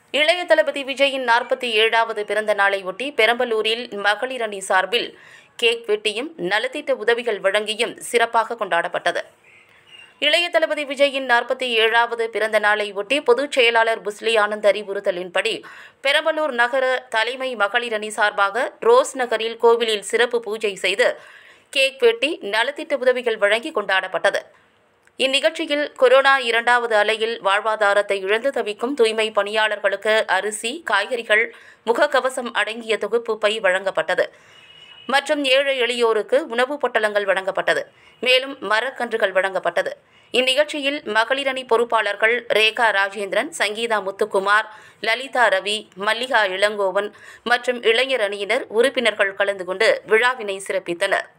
இளைய தளபதி விஜயின் நாற்பத்தி ஏழாவது பிறந்த நாளையொட்டி பெரம்பலூரில் மகளிர் அணி சார்பில் கேக் வெட்டியும் நலத்திட்ட உதவிகள் வழங்கியும் சிறப்பாக கொண்டாடப்பட்டது இளைய தளபதி விஜயின் நாற்பத்தி ஏழாவது பிறந்த நாளை ஒட்டி பொதுச் செயலாளர் புஸ்லி ஆனந்த் அறிவுறுத்தலின்படி பெரம்பலூர் நகர தலைமை மகளிர் அணி சார்பாக ரோஸ் நகரில் கோவிலில் சிறப்பு பூஜை செய்து கேக் வெட்டி நலத்திட்ட உதவிகள் வழங்கி கொண்டாடப்பட்டது இந்நிகழ்ச்சியில் கொரோனா இரண்டாவது அலையில் வாழ்வாதாரத்தை இழந்து தவிக்கும் தூய்மை பணியாளர்களுக்கு அரிசி காய்கறிகள் முகக்கவசம் அடங்கிய தொகுப்பு பை வழங்கப்பட்டது மற்றும் ஏழை எளியோருக்கு உணவுப் பொட்டலங்கள் வழங்கப்பட்டது மேலும் மரக்கன்றுகள் வழங்கப்பட்டது இந்நிகழ்ச்சியில் மகளிர் அணி பொறுப்பாளர்கள் ரேகா ராஜேந்திரன் சங்கீதா முத்துக்குமார் லலிதா ரவி மல்லிகா இளங்கோவன் மற்றும் இளைஞர் அணியினர் உறுப்பினர்கள் கலந்து கொண்டு விழாவினை சிறப்பித்தனர்